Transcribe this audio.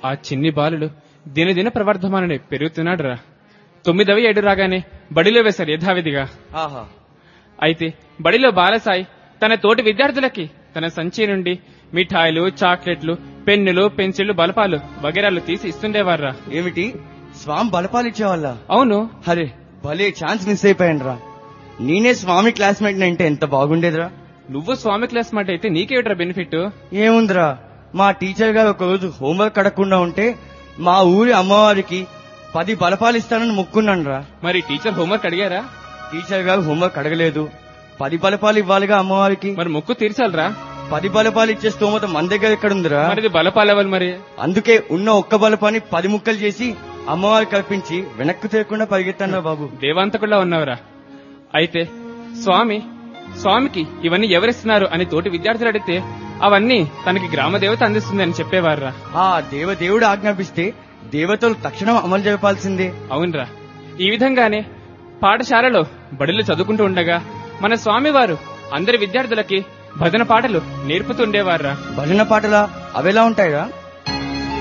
ఆ చిన్ని బాలుడు దినదిన ప్రవర్ధమానని పెరుగుతున్నాడు రా తొమ్మిదవ ఏడు రాగానే బడిలో వేశారు యథావిధిగా ఆహా అయితే బడిలో బాలసాయి తన తోటి విద్యార్థులకి తన సంచి నుండి మిఠాయిలు చాక్లెట్లు పెన్నులు పెన్సిళ్లు బలపాలు వగేరాలు తీసి ఇస్తుండేవారా ఏమిటి స్వామి బలపాలు ఇచ్చేవాళ్ళ అవును అరే భలే ఛాన్స్ మిస్ అయిపోయాను రా నేనే స్వామి క్లాస్మేట్ అంటే ఎంత బాగుండేదిరా నువ్వు స్వామి క్లాస్ మాట అయితే నీకేమిట్రా బెనిఫిట్ ఏముందిరా మా టీచర్ గారు ఒకరోజు హోంవర్క్ అడగకుండా ఉంటే మా ఊరి అమ్మవారికి పది బలపాలు ఇస్తానని మొక్కున్నాను రా మరి టీచర్ హోంవర్క్ అడిగారా టీచర్ గారు హోంవర్క్ అడగలేదు పది బలపాలు ఇవ్వాలిగా అమ్మవారికి మరి మొక్కు తీర్చాలరా పది బలపాలు ఇచ్చే స్తోమత మన దగ్గర ఎక్కడుందిరా మరి ఇది బలపాలవ్వాలి మరి అందుకే ఉన్న ఒక్క బలపాన్ని పది ముక్కలు చేసి అమ్మవారి కల్పించి వెనక్కు తీయకుండా పరిగెత్తాను రా బాబు దేవాంతకుల్లా ఉన్నావురా అయితే స్వామి స్వామికి ఇవన్నీ ఎవరిస్తున్నారు అని తోటి విద్యార్థులు అడిగితే అవన్నీ తనకి గ్రామ దేవత అందిస్తుంది అని చెప్పేవారురా ఆ దేవదేవుడు ఆజ్ఞాపిస్తే దేవతలు తక్షణం అమలు జరపాల్సిందే అవునరా ఈ విధంగానే పాఠశాలలో బడిలో చదువుకుంటూ ఉండగా మన స్వామివారు అందరి విద్యార్థులకి భజన పాటలు నేర్పుతుండేవారురా భజన పాటలా అవేలా ఉంటాయిరా